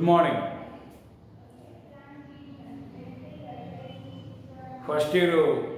good morning first year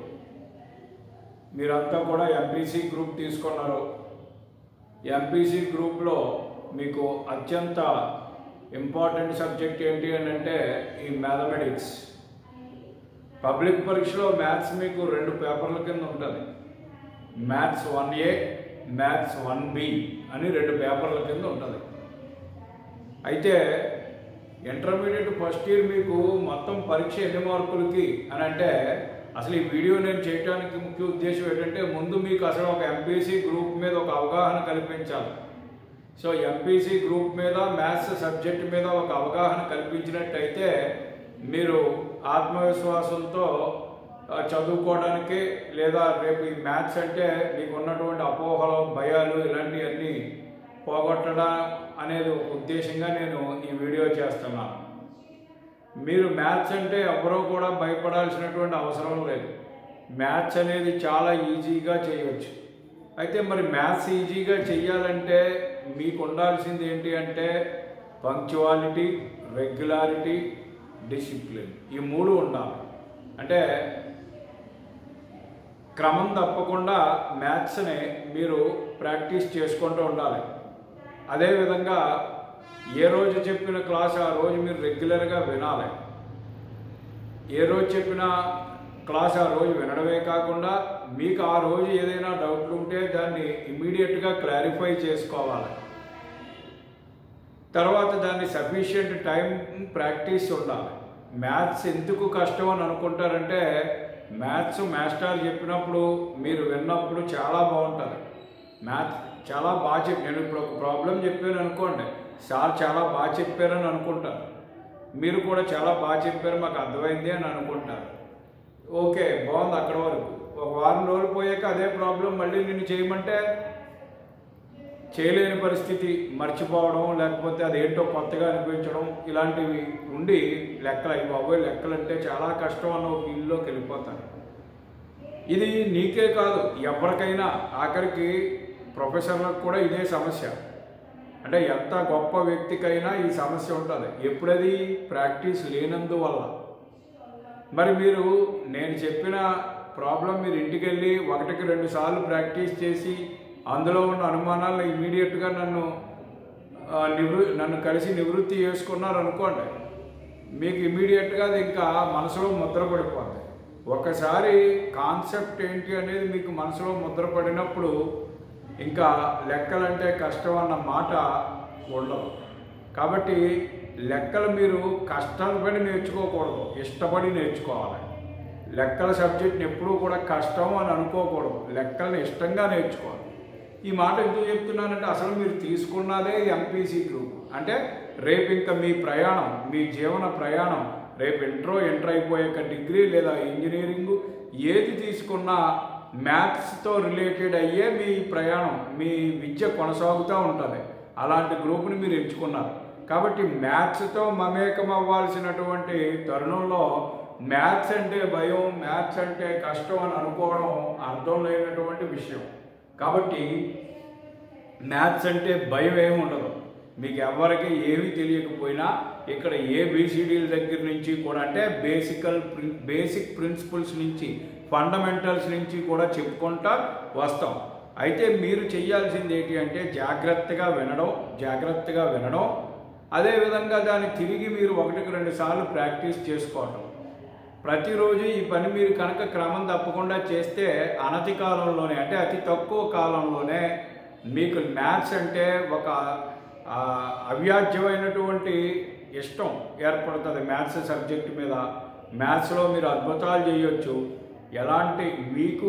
మీరంతా కూడా MPC group తీసుకున్నారు ఎంపీసీ గ్రూప్లో మీకు అత్యంత ఇంపార్టెంట్ సబ్జెక్ట్ ఏంటి అని అంటే ఈ మ్యాథమెటిక్స్ పబ్లిక్ పరీక్షలో మ్యాథ్స్ మీకు రెండు పేపర్ల కింద ఉంటుంది maths one A maths one B అని రెండు పేపర్ల కింద ఉంటుంది అయితే ఇంటర్మీడియట్ ఫస్ట్ ఇయర్ మీకు మొత్తం పరీక్ష ఎన్ని మార్కులకి అని అంటే అసలు ఈ వీడియో నేను చేయడానికి ముఖ్య ఉద్దేశం ఏంటంటే ముందు మీకు అసలు ఒక ఎంపీసీ గ్రూప్ మీద ఒక అవగాహన కల్పించాలి సో ఎంపీసీ గ్రూప్ మీద మ్యాథ్స్ సబ్జెక్ట్ మీద ఒక అవగాహన కల్పించినట్టయితే మీరు ఆత్మవిశ్వాసంతో ఆ, చదువుకోవడానికి లేదా రేపు ఈ మ్యాథ్స్ అంటే మీకు ఉన్నటువంటి అపోహలు భయాలు ఇలాంటివన్నీ పోగొట్టడం అనేది ఒక ఉద్దేశంగా నేను ఈ వీడియో చేస్తున్నాను మీరు మ్యాథ్స్ అంటే ఎవరూ కూడా భయపడాల్సినటువంటి అవసరం లేదు మ్యాథ్స్ అనేది చాలా ఈజీగా చేయవచ్చు అయితే మరి మ్యాథ్స్ ఈజీగా చేయాలంటే మీకు ఉండాల్సింది ఏంటి అంటే పంక్చువాలిటీ రెగ్యులారిటీ డిసిప్లిన్ ఈ మూడు ఉండాలి అంటే క్రమం తప్పకుండా మ్యాథ్స్ని మీరు ప్రాక్టీస్ చేసుకుంటూ ఉండాలి అదేవిధంగా ఏ రోజు చెప్పిన క్లాస్ ఆ రోజు మీరు రెగ్యులర్గా వినాలి ఏ రోజు చెప్పిన క్లాస్ ఆ రోజు వినడమే కాకుండా మీకు ఆ రోజు ఏదైనా డౌట్లు ఉంటే దాన్ని ఇమీడియట్గా క్లారిఫై చేసుకోవాలి తర్వాత దాన్ని సఫిషియంట్ టైం ప్రాక్టీస్ ఉండాలి మ్యాథ్స్ ఎందుకు కష్టం అని అనుకుంటారంటే మ్యాథ్స్ మాస్టర్ చెప్పినప్పుడు మీరు విన్నప్పుడు చాలా బాగుంటుంది మ్యాథ్స్ చాలా బాగా చెప్పి నేను ఇప్పుడు ఒక ప్రాబ్లం చెప్పాను అనుకోండి సార్ చాలా బాగా చెప్పారని అనుకుంటారు మీరు కూడా చాలా బాగా చెప్పారు మాకు అర్థమైంది అని అనుకుంటారు ఓకే బాగుంది అక్కడ వరకు ఒక వారం రోజులు పోయాక అదే ప్రాబ్లం మళ్ళీ నిన్ను చేయమంటే చేయలేని పరిస్థితి మర్చిపోవడం లేకపోతే అదేంటో కొత్తగా అనిపించడం ఇలాంటివి ఉండి లెక్కలు అయ్యి బాబోయ్ లెక్కలు అంటే చాలా కష్టం అన్న ఒక ఫీల్డ్లోకి వెళ్ళిపోతారు ఇది నీకే కాదు ఎవరికైనా ఆఖరికి ప్రొఫెసర్లకు కూడా ఇదే సమస్య అంటే ఎంత గొప్ప వ్యక్తికైనా ఈ సమస్య ఉంటుంది ఎప్పుడది ప్రాక్టీస్ లేనందువల్ల మరి మీరు నేను చెప్పిన ప్రాబ్లం మీరు ఇంటికి వెళ్ళి ఒకటికి రెండు సార్లు ప్రాక్టీస్ చేసి అందులో ఉన్న అనుమానాలను ఇమీడియట్గా నన్ను ఆ, నివృ నన్ను కలిసి నివృత్తి చేసుకున్నారు అనుకోండి మీకు ఇమీడియట్గా అది ఇంకా మనసులో ముద్ర పడిపోతుంది ఒకసారి కాన్సెప్ట్ ఏంటి అనేది మీకు మనసులో ముద్ర పడినప్పుడు ఇంకా లెక్కలంటే కష్టం అన్న మాట ఉండదు కాబట్టి లెక్కలు మీరు కష్టపడి నేర్చుకోకూడదు ఇష్టపడి నేర్చుకోవాలి లెక్కల సబ్జెక్ట్ని ఎప్పుడూ కూడా కష్టం అని అనుకోకూడదు లెక్కల్ని ఇష్టంగా నేర్చుకోవాలి ఈ మాట ఎందుకు చెప్తున్నానంటే అసలు మీరు తీసుకున్నదే ఎంపీసీ గ్రూప్ అంటే రేపు ఇంకా మీ ప్రయాణం మీ జీవన ప్రయాణం రేపు ఇంట్రో ఎంటర్ అయిపోయాక డిగ్రీ లేదా ఇంజనీరింగ్ ఏది తీసుకున్నా మ్యాథ్స్తో రిలేటెడ్ అయ్యే మీ ప్రయాణం మీ విద్య కొనసాగుతూ ఉంటుంది అలాంటి గ్రూప్ని మీరు ఎంచుకున్నారు కాబట్టి మ్యాథ్స్తో మమేకం అవ్వాల్సినటువంటి తరుణంలో మ్యాథ్స్ అంటే భయం మ్యాథ్స్ అంటే కష్టం అని అనుకోవడం అర్థం లేనటువంటి విషయం కాబట్టి మ్యాథ్స్ అంటే భయం ఏమి ఉండదు మీకు ఎవరికి ఏమీ తెలియకపోయినా ఇక్కడ ఏ బీసీడీల దగ్గర నుంచి కూడా అంటే బేసికల్ ప్రిన్ బేసిక్ ప్రిన్సిపల్స్ నుంచి ఫండమెంటల్స్ నుంచి కూడా చెప్పుకుంటా వస్తాం అయితే మీరు చేయాల్సింది ఏంటి అంటే జాగ్రత్తగా వినడం జాగ్రత్తగా వినడం అదేవిధంగా దాన్ని తిరిగి మీరు ఒకటికి రెండు సార్లు ప్రాక్టీస్ చేసుకోవటం ప్రతిరోజు ఈ పని మీరు కనుక క్రమం తప్పకుండా చేస్తే అనతి కాలంలోనే అంటే అతి తక్కువ కాలంలోనే మీకు మ్యాథ్స్ అంటే ఒక ఆ, అవ్యాజ్యమైనటువంటి ఇష్టం ఏర్పడుతుంది మ్యాథ్స్ సబ్జెక్ట్ మీద మ్యాథ్స్లో మీరు అద్భుతాలు చేయొచ్చు ఎలాంటి మీకు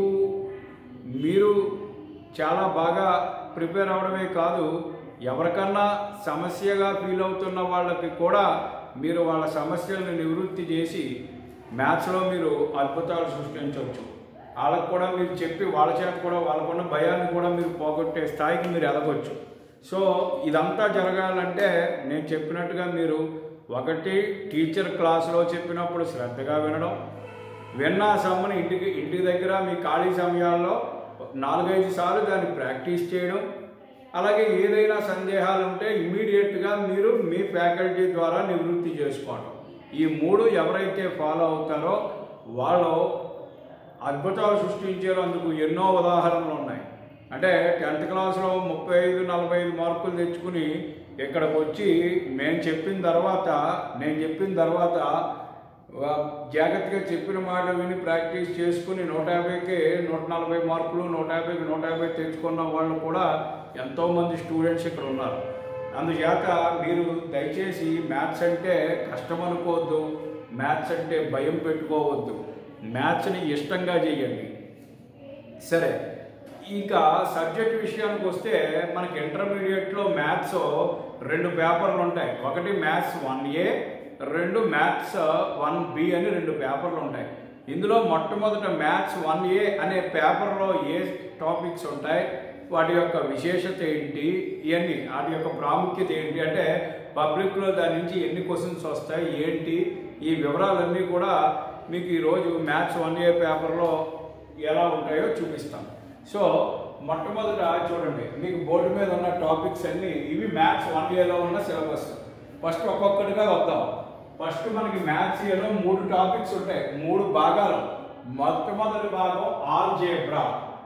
మీరు చాలా బాగా ప్రిపేర్ అవడమే కాదు ఎవరికన్నా సమస్యగా ఫీల్ అవుతున్న వాళ్ళకి కూడా మీరు వాళ్ళ సమస్యలను నివృత్తి చేసి మ్యాథ్స్లో మీరు అద్భుతాలు సృష్టించవచ్చు వాళ్ళకు కూడా మీరు చెప్పి వాళ్ళ చేత కూడా వాళ్ళకున్న భయాన్ని కూడా మీరు పోగొట్టే స్థాయికి మీరు ఎదగొచ్చు సో ఇదంతా జరగాలంటే నేను చెప్పినట్టుగా మీరు ఒకటి టీచర్ క్లాస్లో చెప్పినప్పుడు శ్రద్ధగా వినడం విన్న సమ్మని ఇంటికి ఇంటి దగ్గర మీ ఖాళీ సమయాల్లో నాలుగైదు సార్లు దాన్ని ప్రాక్టీస్ చేయడం అలాగే ఏదైనా సందేహాలు ఉంటే ఇమ్మీడియట్గా మీరు మీ ఫ్యాకల్టీ ద్వారా నివృత్తి చేసుకోవడం ఈ మూడు ఎవరైతే ఫాలో అవుతారో వాళ్ళు అద్భుతాలు సృష్టించారు అందుకు ఎన్నో ఉదాహరణలు ఉన్నాయి అంటే టెన్త్ క్లాస్లో ముప్పై ఐదు నలభై ఐదు మార్కులు తెచ్చుకుని ఇక్కడికి వచ్చి మేము చెప్పిన తర్వాత నేను చెప్పిన తర్వాత వా- జాగ్రత్తగా చెప్పిన మాట విని ప్రాక్టీస్ చేసుకుని నూట యాభైకి నూట నలభై మార్కులు నూట యాభైకి నూట యాభై తెచ్చుకున్న వాళ్ళు కూడా ఎంతోమంది స్టూడెంట్స్ ఇక్కడ ఉన్నారు అందుచేత మీరు దయచేసి మ్యాథ్స్ అంటే కష్టం అనుకోవద్దు మ్యాథ్స్ అంటే భయం పెట్టుకోవద్దు మ్యాథ్స్ని ఇష్టంగా చేయండి సరే ఇంకా సబ్జెక్ట్ విషయానికి వస్తే మనకి ఇంటర్మీడియట్లో మ్యాథ్స్ రెండు పేపర్లు ఉంటాయి ఒకటి మ్యాథ్స్ వన్ ఏ రెండు మ్యాథ్స్ వన్ బి అని రెండు పేపర్లు ఉంటాయి ఇందులో మొట్టమొదట మ్యాథ్స్ వన్ ఏ అనే పేపర్లో ఏ టాపిక్స్ ఉంటాయి వాటి యొక్క విశేషత ఏంటి ఇవన్నీ వాటి యొక్క ప్రాముఖ్యత ఏంటి అంటే పబ్లిక్లో దాని నుంచి ఎన్ని క్వశ్చన్స్ వస్తాయి ఏంటి ఈ వివరాలన్నీ కూడా మీకు ఈరోజు మ్యాథ్స్ వన్ ఏ పేపర్లో ఎలా ఉంటాయో చూపిస్తాను సో మొట్టమొదట చూడండి మీకు బోర్డు మీద ఉన్న టాపిక్స్ అన్ని ఇవి మ్యాథ్స్ వన్ ఏలో ఉన్న సిలబస్ ఫస్ట్ ఒక్కొక్కటిగా వద్దాం ఫస్ట్ మనకి మ్యాథ్స్ ఏలో మూడు టాపిక్స్ ఉంటాయి మూడు భాగాలు మొట్టమొదటి భాగం ఆల్జేబ్రా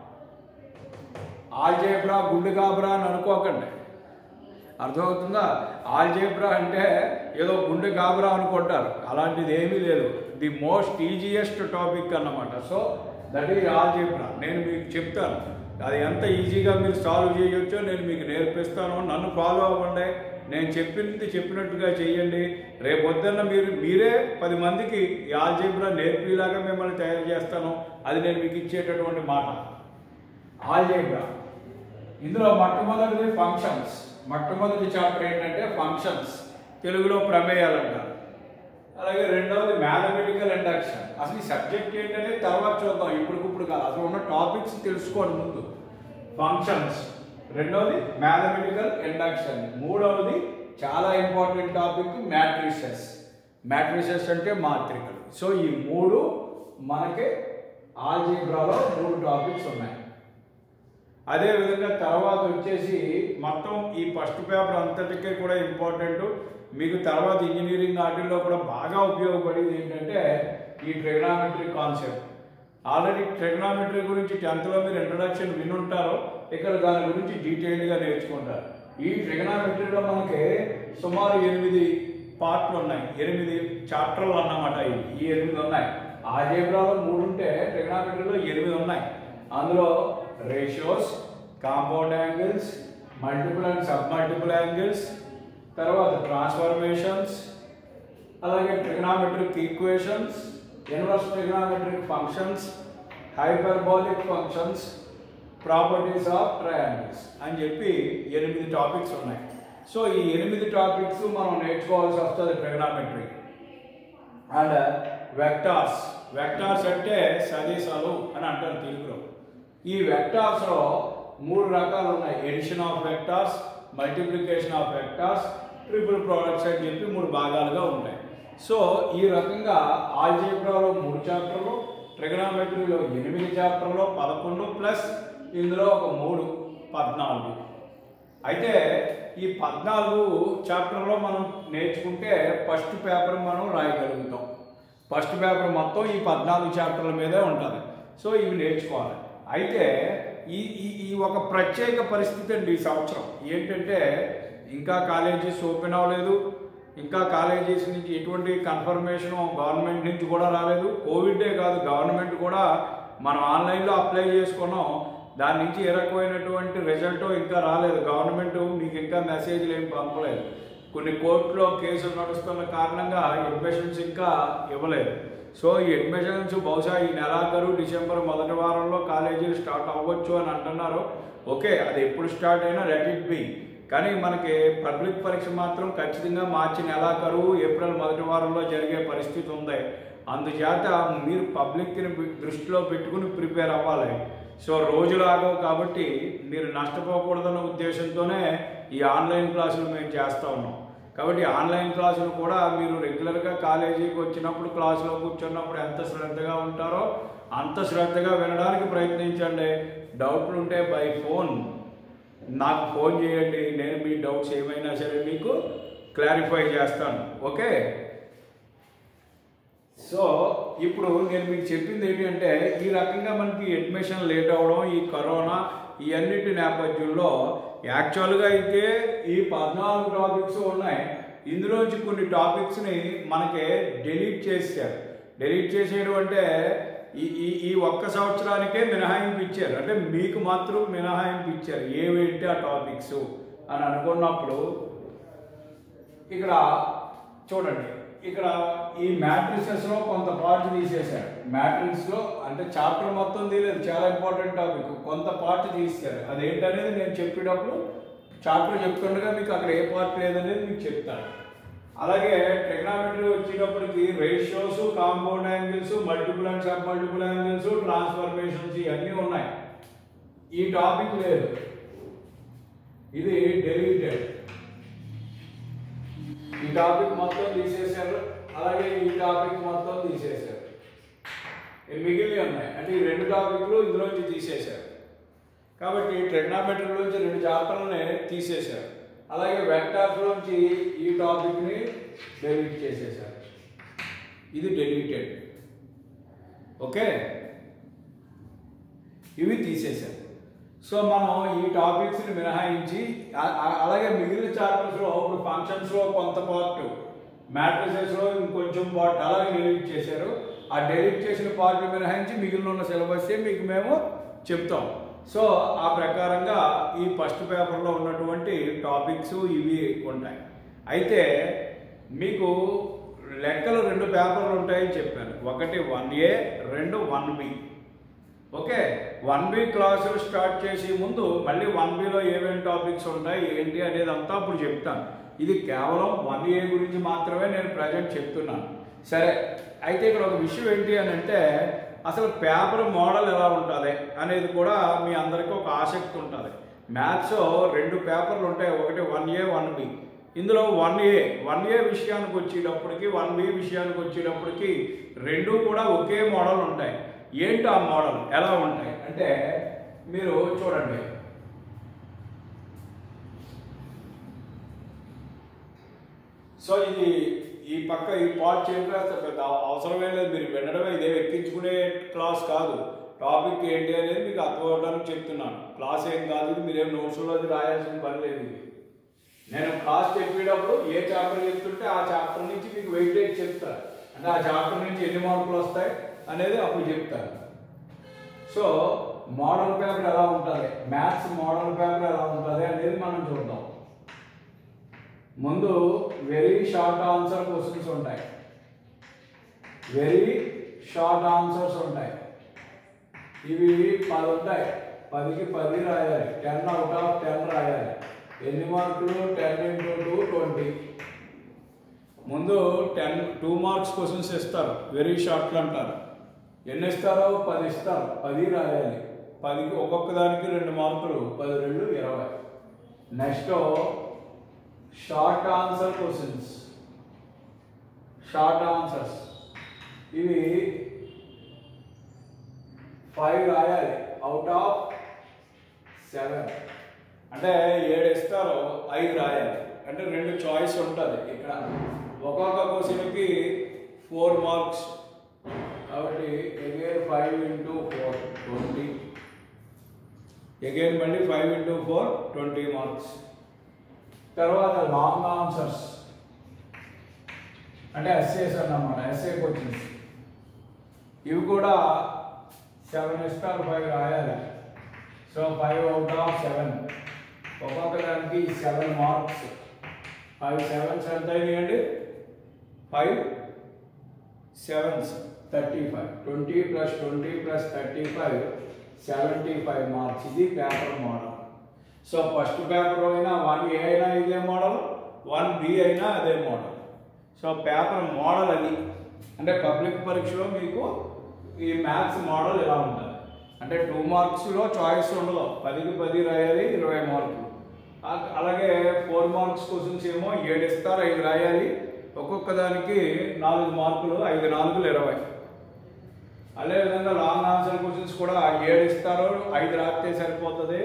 ఆల్జేబ్రా గుండు గాబ్రా అని అనుకోకండి అర్థమవుతుందా ఆల్జేబ్రా అంటే ఏదో గుండె గాబరా అనుకుంటారు అలాంటిది ఏమీ లేదు ది మోస్ట్ ఈజియెస్ట్ టాపిక్ అన్నమాట సో దట్ ఈజ్ ఆల్జేబ్రా నేను మీకు చెప్తాను అది ఎంత ఈజీగా మీరు సాల్వ్ చేయొచ్చో నేను మీకు నేర్పిస్తాను నన్ను ఫాలో అవ్వండి నేను చెప్పింది చెప్పినట్టుగా చేయండి రేపు పొద్దున్న మీరు మీరే పది మందికి ఈ ఆల్జేబ్రా నేర్పిలాగా మిమ్మల్ని తయారు చేస్తాను అది నేను మీకు ఇచ్చేటటువంటి మాట ఆల్జేబ్రా ఇందులో మొట్టమొదటిది ఫంక్షన్స్ మొట్టమొదటి చాప్టర్ ఏంటంటే ఫంక్షన్స్ తెలుగులో ప్రమేయాలు అంటారు అలాగే రెండవది మ్యాథమెటికల్ ఇండక్షన్ అసలు ఈ సబ్జెక్ట్ ఏంటనే తర్వాత చూద్దాం ఇప్పటికిప్పుడు కాదు అసలు ఉన్న టాపిక్స్ తెలుసుకోండి ముందు ఫంక్షన్స్ రెండవది మ్యాథమెటికల్ ఇండక్షన్ మూడవది చాలా ఇంపార్టెంట్ టాపిక్ మ్యాట్రిసెస్ మ్యాట్రిసెస్ అంటే మాత్రికలు సో ఈ మూడు మనకి ఆల్జీబ్రాలో మూడు టాపిక్స్ ఉన్నాయి అదే విధంగా తర్వాత వచ్చేసి మొత్తం ఈ ఫస్ట్ పేపర్ అంతటికీ కూడా ఇంపార్టెంట్ మీకు తర్వాత ఇంజనీరింగ్ వాటిల్లో కూడా బాగా ఉపయోగపడేది ఏంటంటే ఈ ట్రిగనామెట్రీ కాన్సెప్ట్ ఆల్రెడీ ట్రిగనామెట్రీ గురించి టెన్త్లో మీరు ఇంట్రడక్షన్ వినుంటారు ఇక్కడ దాని గురించి డీటెయిల్డ్గా నేర్చుకుంటారు ఈ ట్రిగనామెట్రీలో మనకి సుమారు ఎనిమిది పార్ట్లు ఉన్నాయి ఎనిమిది చాప్టర్లు అన్నమాట ఇవి ఈ ఎనిమిది ఉన్నాయి ఆజేబ్రాలో మూడు ఉంటే ట్రిగనామెట్రీలో ఎనిమిది ఉన్నాయి అందులో ratios compound angles multiple and sub multiple angles తర్వాత ట్రాన్స్ఫర్మేషన్స్ అలాగే trigonometric equations inverse trigonometric functions hyperbolic functions properties of triangles అని చెప్పి ఎనిమిది టాపిక్స్ ఉన్నాయి సో ఈ ఎనిమిది టాపిక్స్ మనం నేర్చుకోవాల్సి వస్తుంది ట్రిగనామెట్రీ అండ్ వెక్టార్స్ వెక్టార్స్ అంటే సదేశాలు అని అంటారు తెలుగులో ఈ వెక్టార్స్లో మూడు రకాలు ఉన్నాయి addition of vectors multiplication of vectors triple products అని చెప్పి మూడు భాగాలుగా ఉంటాయి సో ఈ రకంగా ఆల్జీబ్రాలో మూడు చాప్టర్లు ట్రిగనామెట్రీలో ఎనిమిది చాప్టర్లు పదకొండు ప్లస్ ఇందులో ఒక మూడు పద్నాలుగు అయితే ఈ పద్నాలుగు చాప్టర్లో మనం నేర్చుకుంటే ఫస్ట్ పేపర్ మనం రాయగలుగుతాం ఫస్ట్ పేపర్ మొత్తం ఈ పద్నాలుగు చాప్టర్ల మీదే ఉంటుంది సో ఇవి నేర్చుకోవాలి అయితే ఈ ఈ ఈ ఒక ప్రత్యేక పరిస్థితి అండి ఈ సంవత్సరం ఏంటంటే ఇంకా కాలేజెస్ ఓపెన్ అవ్వలేదు ఇంకా కాలేజెస్ నుంచి ఎటువంటి కన్ఫర్మేషన్ గవర్నమెంట్ నుంచి కూడా రాలేదు కోవిడే కాదు గవర్నమెంట్ కూడా మనం ఆన్లైన్లో అప్లై చేసుకున్నాం దాని నుంచి ఏ రకమైనటువంటి రిజల్ట్ ఇంకా రాలేదు గవర్నమెంట్ మీకు ఇంకా మెసేజ్లు ఏం పంపలేదు కొన్ని కోర్టులో కేసులు నడుస్తున్న కారణంగా అడ్మిషన్స్ ఇంకా ఇవ్వలేదు సో ఈ అడ్మిషన్స్ బహుశా ఈ నెలాఖరు డిసెంబర్ మొదటి వారంలో కాలేజీలు స్టార్ట్ అవ్వచ్చు అని అంటున్నారు ఓకే అది ఎప్పుడు స్టార్ట్ అయినా లెట్ ఇట్ బి కానీ మనకి పబ్లిక్ పరీక్ష మాత్రం ఖచ్చితంగా మార్చి నెలాఖరు ఏప్రిల్ మొదటి వారంలో జరిగే పరిస్థితి ఉంది అందుచేత మీరు పబ్లిక్ని దృష్టిలో పెట్టుకుని ప్రిపేర్ అవ్వాలి సో రోజులు ఆగవు కాబట్టి మీరు నష్టపోకూడదన్న ఉద్దేశంతోనే ఈ ఆన్లైన్ క్లాసులు మేము చేస్తూ ఉన్నాం కాబట్టి ఆన్లైన్ క్లాసులు కూడా మీరు రెగ్యులర్గా కాలేజీకి వచ్చినప్పుడు క్లాసులో కూర్చున్నప్పుడు ఎంత శ్రద్ధగా ఉంటారో అంత శ్రద్ధగా వినడానికి ప్రయత్నించండి డౌట్లు ఉంటే బై ఫోన్ నాకు ఫోన్ చేయండి నేను మీ డౌట్స్ ఏమైనా సరే మీకు క్లారిఫై చేస్తాను ఓకే సో ఇప్పుడు నేను మీకు చెప్పింది ఏంటంటే ఈ రకంగా మనకి అడ్మిషన్ లేట్ అవ్వడం ఈ కరోనా ఈ అన్నిటి నేపథ్యంలో యాక్చువల్గా అయితే ఈ పద్నాలుగు టాపిక్స్ ఉన్నాయి ఇందులోంచి కొన్ని టాపిక్స్ని మనకి డెలీట్ చేశారు డెలీట్ చేసేయడం అంటే ఈ ఈ ఈ ఒక్క సంవత్సరానికే మినహాయింపు ఇచ్చారు అంటే మీకు మాత్రం మినహాయింపు ఇచ్చారు ఏవేంటి ఆ టాపిక్స్ అని అనుకున్నప్పుడు ఇక్కడ చూడండి ఇక్కడ ఈ మ్యాట్రిసెస్ లో కొంత పార్ట్ తీసేశారు మ్యాట్రిక్స్ లో అంటే చాప్టర్ మొత్తం తీయలేదు చాలా ఇంపార్టెంట్ టాపిక్ కొంత పార్ట్ తీసారు అదేంటనేది నేను చెప్పేటప్పుడు చాప్టర్ చెప్తుండగా మీకు అక్కడ ఏ పార్ట్ లేదనేది మీకు చెప్తాను అలాగే టెక్నామెట్రీ వచ్చేటప్పటికి ratios compound angles multiple and sub multiple angles transformations ఇవన్నీ ఉన్నాయి ఈ టాపిక్ లేదు ఇది డెలీటెడ్ ఈ టాపిక్ మొత్తం తీసేశారు అలాగే ఈ టాపిక్ మొత్తం తీసేశారు ఇవి మిగిలి ఉన్నాయి అంటే ఈ రెండు టాపిక్లు ఇందులోంచి తీసేశారు కాబట్టి ట్రిగ్నామెట్రీలోంచి రెండు చాప్టర్లని తీసేశారు అలాగే వెక్టార్స్లోంచి ఈ టాపిక్ని డెలీట్ చేసేశారు ఇది డెలీటెడ్ ఓకే ఇవి తీసేశారు సో మనం ఈ టాపిక్స్ని మినహాయించి ఆ- ఆ- అలాగే మిగిలిన చాప్టర్స్లో ఇప్పుడు ఫంక్షన్స్లో కొంత పార్ట్ మ్యాట్రిసెస్లో ఇంకొంచెం పార్ట్ అలాగే డెలీట్ చేశారు ఆ డెలీట్ చేసిన పార్ట్ మినహాయించి మిగిలిన ఉన్న సిలబస్సే మీకు మేము చెప్తాం సో ఆ ప్రకారంగా ఈ ఫస్ట్ పేపర్లో ఉన్నటువంటి టాపిక్స్ ఇవి ఉంటాయి అయితే మీకు లెక్కలు రెండు పేపర్లు ఉంటాయని చెప్పాను ఒకటి వన్ ఏ రెండు one B okay one B క్లాసులు స్టార్ట్ చేసే ముందు మళ్ళీ వన్ బిలో ఏమేమి టాపిక్స్ ఉంటాయి ఏంటి అనేది అంతా అప్పుడు చెప్తాను ఇది కేవలం వన్ ఏ గురించి మాత్రమే నేను ప్రజెంట్ చెప్తున్నాను సరే అయితే ఇక్కడ ఒక విషయం ఏంటి అని అంటే అసలు పేపర్ మోడల్ ఎలా ఉంటుంది అనేది కూడా మీ అందరికీ ఒక ఆసక్తి ఉంటుంది మ్యాథ్స్ రెండు పేపర్లు ఉంటాయి ఒకటి వన్ ఏ వన్ బి ఇందులో వన్ ఏ వన్ ఏ విషయానికి వచ్చేటప్పటికి వన్ బి విషయానికి వచ్చేటప్పటికి రెండు కూడా ఒకే మోడల్ ఉంటాయి ఏంటి ఆ మోడల్ ఎలా ఉంటాయి అంటే మీరు చూడండి సో ఇది ఈ పక్క ఈ పార్ట్ చేయడం అసలు పెద్ద అవసరమే లేదు మీరు వినడమే ఇదే ఎక్కించుకునే క్లాస్ కాదు టాపిక్ ఏంటి అనేది మీకు అర్థమవడానికి చెప్తున్నాను క్లాస్ ఏం కాదు ఇది మీరేం నోట్స్లో రాయాల్సిన పని లేదు ఇది నేను క్లాస్ చెప్పేటప్పుడు ఏ చాప్టర్ చెప్తుంటే ఆ చాప్టర్ నుంచి మీకు వెయిటేజ్ చెప్తాను అంటే ఆ చాప్టర్ నుంచి ఎన్ని మార్కులు వస్తాయి అనేది అప్పుడు చెప్తాను సో మోడల్ పేపర్ ఎలా ఉంటుంది మ్యాథ్స్ మోడల్ పేపర్ ఎలా ఉంటుంది అనేది మనం చూద్దాం ముందు వెరీ షార్ట్ ఆన్సర్ క్వశ్చన్స్ ఉంటాయి వెరీ షార్ట్ ఆన్సర్స్ ఉంటాయి ఇవి పది ఉంటాయి పదికి పది రాయాలి టెన్ అవుట్ ఆఫ్ టెన్ రాయాలి ఎన్ని మార్కులు టెన్ ఇంటూ టూ ట్వంటీ ముందు టెన్ టూ మార్క్స్ క్వశ్చన్స్ ఇస్తారు వెరీ షార్ట్లు అంటారు ఎన్ని ఇస్తారో పది ఇస్తారు పది రాయాలి పదికి ఒక్కొక్క దానికి రెండు మార్కులు పది రెండు ఇరవై next short answer questions short answers ఇవి ఫైవ్ రాయాలి అవుట్ ఆఫ్ సెవెన్ అంటే ఏడు ఇస్తారో ఐదు రాయాలి అంటే రెండు చాయిస్ ఉంటుంది ఇక్కడ ఒక్కొక్క క్వశ్చన్కి ఫోర్ మార్క్స్ కాబట్టి again five into four twenty again మళ్ళీ five into four twenty marks తర్వాత లాంగ్ ఆన్సర్స్ అంటే ఎస్ఏస్ అన్నమాట ఎస్ఏ క్వశ్చన్స్ ఇవి కూడా సెవెన్ ఇస్తారు ఫైవ్ రాయాలి so five out of seven ఒక్కొక్క దానికి సెవెన్ మార్క్స్ ఫైవ్ సెవెన్స్ ఎంత అయ్యాయండి five sevens thirty five twenty plus twenty plus thirty five seventy five marks ఇది paper model so first paper అయినా వన్ ఏ అయినా ఇదే మోడల్ వన్ బి అయినా అదే మోడల్ సో పేపర్ మోడల్ అది అంటే పబ్లిక్ పరీక్షలో మీకు ఈ మ్యాథ్స్ మోడల్ ఇలా ఉంటుంది అంటే టూ మార్క్స్లో చాయిస్ ఉండదు పదికి పది రాయాలి ఇరవై మార్కులు ఆ- అలాగే ఫోర్ మార్క్స్ క్వశ్చన్స్ ఏమో ఏడు ఇస్తారు ఐదు రాయాలి ఒక్కొక్క దానికి నాలుగు మార్కులు ఐదు నాలుగులు ఇరవై అదేవిధంగా లాంగ్ ఆన్సర్ క్వశ్చన్స్ కూడా ఏడు ఇస్తారు ఐదు రాస్తే సరిపోతుంది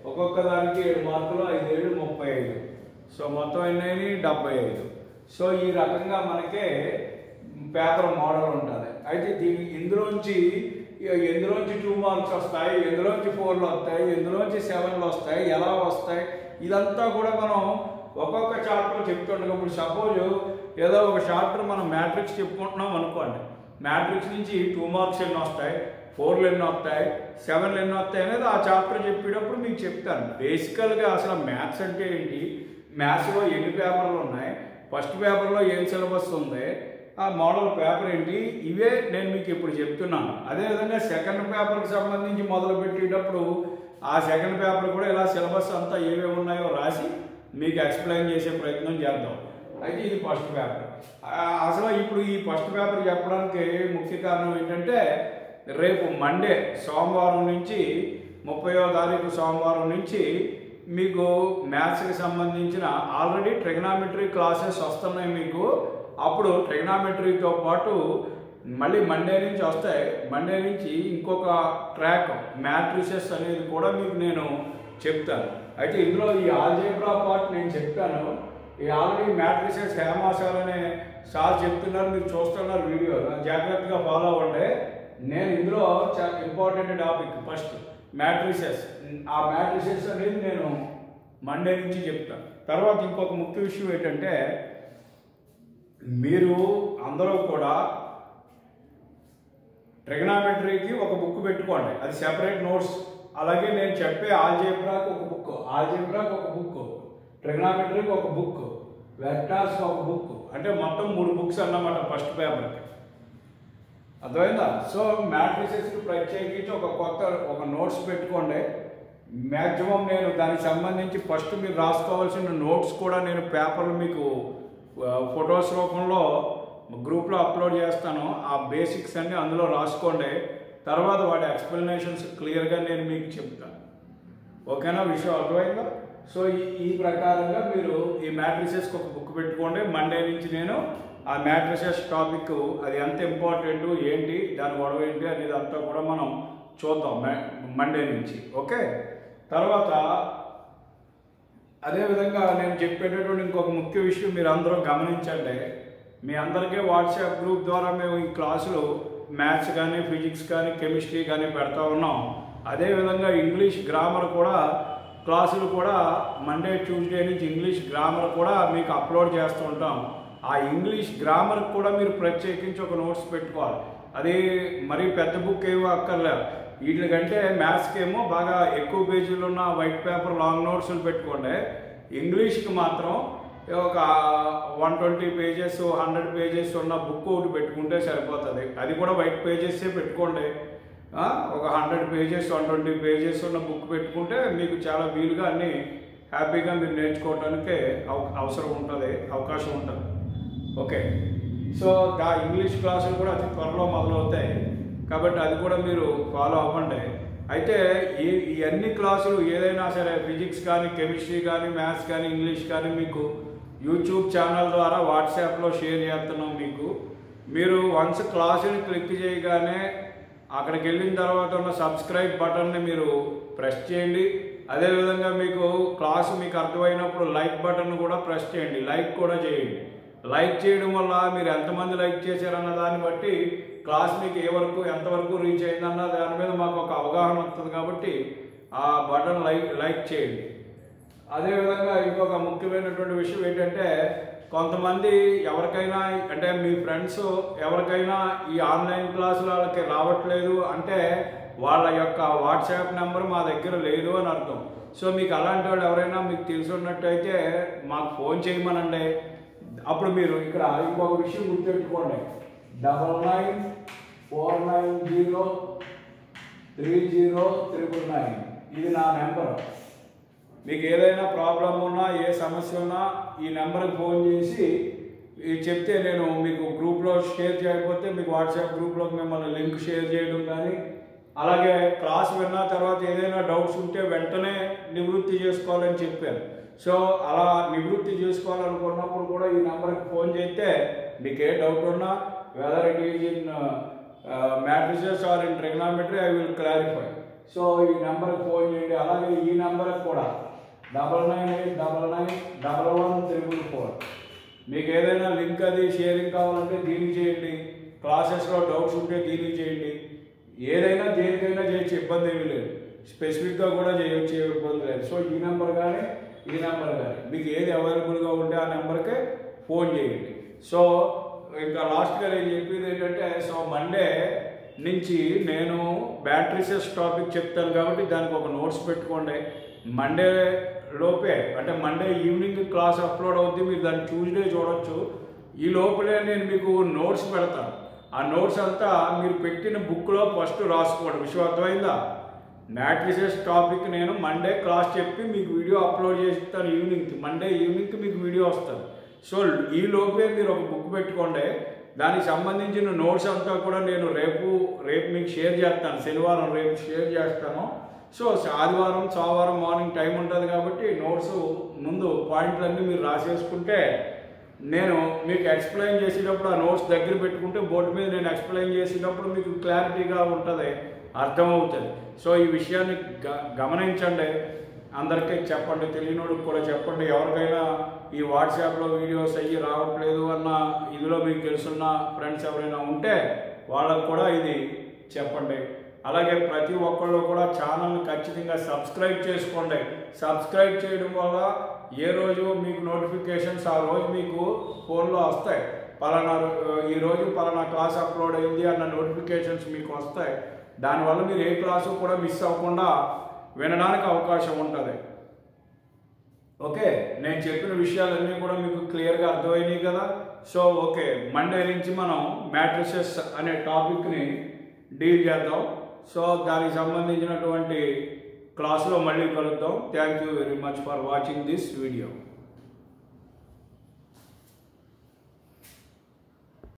ఒక్కొక్క దానికి ఏడు మార్కులు ఐదు ఏడు ముప్పై ఐదు సో మొత్తం ఎన్ని అయినాయి డెబ్బై ఐదు సో ఈ రకంగా మనకే పేపర్ మోడల్ ఉంటుంది అయితే దీని ఇందులోంచి ఎందులోంచి టూ మార్క్స్ వస్తాయి ఎందులోంచి ఫోర్లు వస్తాయి ఎందులోంచి సెవెన్లు వస్తాయి ఎలా వస్తాయి ఇదంతా కూడా మనం ఒక్కొక్క చాప్టర్ చెప్తుండగా ఇప్పుడు సపోజ్ ఏదో ఒక చాప్టర్ మనం మ్యాట్రిక్స్ చెప్పుకుంటున్నాం అనుకోండి మ్యాట్రిక్స్ నుంచి టూ మార్క్స్ ఎన్ని వస్తాయి ఫోర్లు ఎన్ని వస్తాయి సెవెన్లు ఎన్ని వస్తాయి అనేది ఆ చాప్టర్ చెప్పేటప్పుడు మీకు చెప్తాను బేసికల్గా అసలు మ్యాథ్స్ అంటే ఏంటి మ్యాథ్స్లో ఎన్ని పేపర్లు ఉన్నాయి ఫస్ట్ పేపర్లో ఏం సిలబస్ ఉంది ఆ మోడల్ పేపర్ ఏంటి ఇవే నేను మీకు ఇప్పుడు చెప్తున్నాను అదేవిధంగా సెకండ్ పేపర్కి సంబంధించి మొదలు పెట్టేటప్పుడు ఆ సెకండ్ పేపర్ కూడా ఇలా సిలబస్ అంతా ఏమేమి ఉన్నాయో రాసి మీకు ఎక్స్ప్లెయిన్ చేసే ప్రయత్నం చేద్దాం అయితే ఇది ఫస్ట్ పేపర్ అసలు ఇప్పుడు ఈ ఫస్ట్ పేపర్ చెప్పడానికి ముఖ్య కారణం ఏంటంటే రేపు మండే సోమవారం నుంచి ముప్పయో తారీఖు సోమవారం నుంచి మీకు మ్యాథ్స్కి సంబంధించిన ఆల్రెడీ ట్రిగనామెట్రీ క్లాసెస్ వస్తున్నాయి మీకు అప్పుడు ట్రిగనామెట్రీతో పాటు మళ్ళీ మండే నుంచి వస్తాయి మండే నుంచి ఇంకొక ట్రాక్ మ్యాట్రిసెస్ అనేది కూడా మీకు నేను చెప్తాను అయితే ఇందులో ఈ ఆల్జేబ్రా పార్ట్ నేను చెప్పాను ఈ ఆల్రెడీ మ్యాట్రిసెస్ హేమా సార్ అనే సార్ చెప్తున్నారు మీరు చూస్తున్నారు వీడియో జాగ్రత్తగా ఫాలో అవ్వండి నేను ఇందులో చాలా ఇంపార్టెంట్ టాపిక్ ఫస్ట్ మ్యాట్రిసెస్ ఆ మ్యాట్రిసెస్ అనేది నేను మండే నుంచి చెప్తాను తర్వాత ఇంకొక ముఖ్య విషయం ఏంటంటే మీరు అందరూ కూడా ట్రిగనామెట్రీకి ఒక బుక్ పెట్టుకోండి అది సెపరేట్ నోట్స్ అలాగే నేను చెప్పే ఆల్జేబ్రాకి ఒక బుక్ ఆల్జేబ్రాకి ఒక బుక్ ట్రిగనామెట్రీకి ఒక బుక్ వెక్టార్స్కి ఒక బుక్ అంటే మొత్తం మూడు బుక్స్ అన్నమాట ఫస్ట్ పేపర్కి అర్థమైందా సో మ్యాట్రిసెస్కి ప్రత్యేకించి ఒక కొత్త ఒక నోట్స్ పెట్టుకోండి మ్యాక్సిమం నేను దానికి సంబంధించి ఫస్ట్ మీరు రాసుకోవాల్సిన నోట్స్ కూడా నేను పేపర్లు మీకు ఫొటోస్ రూపంలో గ్రూప్లో అప్లోడ్ చేస్తాను ఆ బేసిక్స్ అన్ని అందులో రాసుకోండి తర్వాత వాటి ఎక్స్ప్లెనేషన్స్ క్లియర్గా నేను మీకు చెప్తాను ఓకేనా విషయం అర్థమైందా సో ఈ ఈ ప్రకారంగా మీరు ఈ మ్యాట్రిసెస్కి ఒక బుక్ పెట్టుకోండి మండే నుంచి నేను ఆ మ్యాట్రిసెస్ టాపిక్ అది ఎంత ఇంపార్టెంట్ ఏంటి దాని గొడవ ఏంటి అనేది అంతా కూడా మనం చూద్దాం మండే నుంచి ఓకే తర్వాత అదేవిధంగా నేను చెప్పేటటువంటి ఇంకొక ముఖ్య విషయం మీరు అందరూ గమనించండి మీ అందరికీ వాట్సాప్ గ్రూప్ ద్వారా మేము ఈ క్లాసులు మ్యాథ్స్ కానీ ఫిజిక్స్ కానీ కెమిస్ట్రీ కానీ పెడతా ఉన్నాం అదేవిధంగా ఇంగ్లీష్ గ్రామర్ కూడా క్లాసులు కూడా మండే ట్యూస్డే నుంచి ఇంగ్లీష్ గ్రామర్ కూడా మీకు అప్లోడ్ చేస్తూ ఉంటాం ఆ ఇంగ్లీష్ గ్రామర్ కూడా మీరు ప్రత్యేకించి ఒక నోట్స్ పెట్టుకోవాలి అది మరీ పెద్ద బుక్ ఏమో అక్కర్లేదు వీటికంటే మ్యాథ్స్కి ఏమో బాగా ఎక్కువ పేజీలు ఉన్న వైట్ పేపర్ లాంగ్ నోట్స్లు పెట్టుకోండి ఇంగ్లీష్కి మాత్రం ఒక one twenty pages hundred pages ఉన్న బుక్ ఒకటి పెట్టుకుంటే సరిపోతుంది అది కూడా వైట్ పేజెస్సే పెట్టుకోండి ఆ, ఒక hundred pages one twenty pages ఉన్న బుక్ పెట్టుకుంటే మీకు చాలా వీలుగా అన్ని హ్యాపీగా మీరు నేర్చుకోవడానికి అవ- అవసరం ఉంటుంది అవకాశం ఉంటుంది ఓకే సో దా ఇంగ్లీష్ క్లాసులు కూడా అతి త్వరలో మొదలవుతాయి కాబట్టి అది కూడా మీరు ఫాలో అవ్వండి అయితే ఈ ఈ అన్ని క్లాసులు ఏదైనా సరే ఫిజిక్స్ కానీ కెమిస్ట్రీ కానీ మ్యాథ్స్ కానీ ఇంగ్లీష్ కానీ మీకు యూట్యూబ్ ఛానల్ ద్వారా వాట్సాప్లో షేర్ చేస్తున్నాం మీకు మీరు వన్స్ క్లాసుని క్లిక్ చేయగానే అక్కడికి వెళ్ళిన తర్వాత ఉన్న సబ్స్క్రైబ్ బటన్ని మీరు ప్రెస్ చేయండి అదేవిధంగా మీకు క్లాసు మీకు అర్థమైనప్పుడు లైక్ బటన్ కూడా ప్రెస్ చేయండి లైక్ కూడా చేయండి లైక్ చేయడం వల్ల మీరు ఎంతమంది లైక్ చేశారన్న దాన్ని బట్టి క్లాస్ మీకు ఏ వరకు ఎంతవరకు రీచ్ అయిందన్న దాని మీద మాకు ఒక అవగాహన వస్తుంది కాబట్టి ఆ బటన్ లైక్ లైక్ చేయండి అదేవిధంగా ఇంకొక ముఖ్యమైనటువంటి విషయం ఏంటంటే కొంతమంది ఎవరికైనా అంటే మీ ఫ్రెండ్స్ ఎవరికైనా ఈ ఆన్లైన్ క్లాసులు వాళ్ళకి రావట్లేదు అంటే వాళ్ళ యొక్క వాట్సాప్ నెంబర్ మా దగ్గర లేదు అని అర్థం సో మీకు అలాంటి వాళ్ళు ఎవరైనా మీకు తెలిసి ఉన్నట్టయితే మాకు ఫోన్ చేయమనండి అప్పుడు మీరు ఇక్కడ ఇంకొక విషయం గుర్తుపెట్టుకోండి double nine four nine zero three zero triple nine ఇది నా నెంబర్ మీకు ఏదైనా ప్రాబ్లం ఉన్నా ఏ సమస్య ఉన్నా ఈ నెంబర్కి ఫోన్ చేసి ఇది చెప్తే నేను మీకు గ్రూప్లో షేర్ చేయకపోతే మీకు వాట్సాప్ గ్రూప్లోకి మిమ్మల్ని లింక్ షేర్ చేయడం కానీ అలాగే క్లాస్ విన్న తర్వాత ఏదైనా డౌట్స్ ఉంటే వెంటనే నివృత్తి చేసుకోవాలని చెప్పాను సో అలా నివృత్తి చేసుకోవాలనుకున్నప్పుడు కూడా ఈ నెంబర్కి ఫోన్ చేస్తే మీకు ఏ డౌట్ ఉన్నా whether it is in matrices or in trigonometry I will clarify so ఈ నెంబర్కి ఫోన్ చేయండి అలాగే ఈ నెంబర్కి కూడా double nine eight double nine double one triple four మీకు ఏదైనా లింక్ అది షేరింగ్ కావాలంటే దీనికి చేయండి క్లాసెస్లో డౌట్స్ ఉంటే దీనికి చేయండి ఏదైనా దేనికైనా చేయొచ్చు ఇబ్బంది ఏమీ లేదు స్పెసిఫిక్గా కూడా చేయొచ్చు ఏ ఇబ్బంది లేదు సో ఈ నెంబర్ కానీ ఈ నెంబర్ కానీ మీకు ఏది అవైలబుల్గా ఉంటే ఆ నెంబర్కే ఫోన్ చేయండి సో ఇంకా లాస్ట్గా నేను చెప్పేది ఏంటంటే సో మండే నుంచి నేను బ్యాటరీసెస్ టాపిక్ చెప్తాను కాబట్టి దానికి ఒక నోట్స్ పెట్టుకోండి మండే లోపే అంటే మండే ఈవినింగ్ క్లాస్ అప్లోడ్ అవుద్ది మీరు దాన్ని ట్యూస్డే చూడొచ్చు ఈ లోపలే నేను మీకు నోట్స్ పెడతాను ఆ నోట్స్ అంతా మీరు పెట్టిన బుక్లో ఫస్ట్ రాసుకోండి విషయం అర్థమైందా మ్యాట్రిసెస్ టాపిక్ నేను మండే క్లాస్ చెప్పి మీకు వీడియో అప్లోడ్ చేస్తాను ఈవినింగ్కి మండే ఈవినింగ్కి మీకు వీడియో వస్తుంది సో ఈ లోపే మీరు ఒక బుక్ పెట్టుకోండి దానికి సంబంధించిన నోట్స్ అంతా కూడా నేను రేపు రేపు మీకు షేర్ చేస్తాను శనివారం రేపు షేర్ చేస్తాను సో ఆదివారం సోమవారం మార్నింగ్ టైం ఉంటుంది కాబట్టి నోట్స్ ముందు పాయింట్లన్నీ మీరు రాసేసుకుంటే నేను మీకు ఎక్స్ప్లెయిన్ చేసేటప్పుడు ఆ నోట్స్ దగ్గర పెట్టుకుంటే బోర్డు మీద నేను ఎక్స్ప్లెయిన్ చేసేటప్పుడు మీకు క్లారిటీగా ఉంటుంది అర్థమవుతుంది సో ఈ విషయాన్ని గ గమనించండి అందరికీ చెప్పండి తెలియనోడికి కూడా చెప్పండి ఎవరికైనా ఈ వాట్సాప్లో వీడియోస్ అయ్యి రావట్లేదు అన్న ఇదిలో మీకు తెలుసున్న ఫ్రెండ్స్ ఎవరైనా ఉంటే వాళ్ళకు కూడా ఇది చెప్పండి అలాగే ప్రతి ఒక్కళ్ళు కూడా ఛానల్ని ఖచ్చితంగా సబ్స్క్రైబ్ చేసుకోండి సబ్స్క్రైబ్ చేయడం వల్ల ఏ రోజు మీకు నోటిఫికేషన్స్ ఆ రోజు మీకు ఫోన్లో వస్తాయి పలానా రో- ఈ రోజు పలానా క్లాస్ అప్లోడ్ అయింది అన్న నోటిఫికేషన్స్ మీకు వస్తాయి దానివల్ల మీరు ఏ క్లాసు కూడా మిస్ అవ్వకుండా వినడానికి అవకాశం ఉంటుంది ఓకే నేను చెప్పిన విషయాలన్నీ కూడా మీకు క్లియర్గా అర్థమైనాయి కదా సో ఓకే మండే నుంచి మనం మ్యాట్రిసెస్ అనే టాపిక్ని డీల్ చేద్దాం సో దానికి సంబంధించినటువంటి క్లాస్లో మళ్ళీ కలుద్దాం thank you very much for watching this video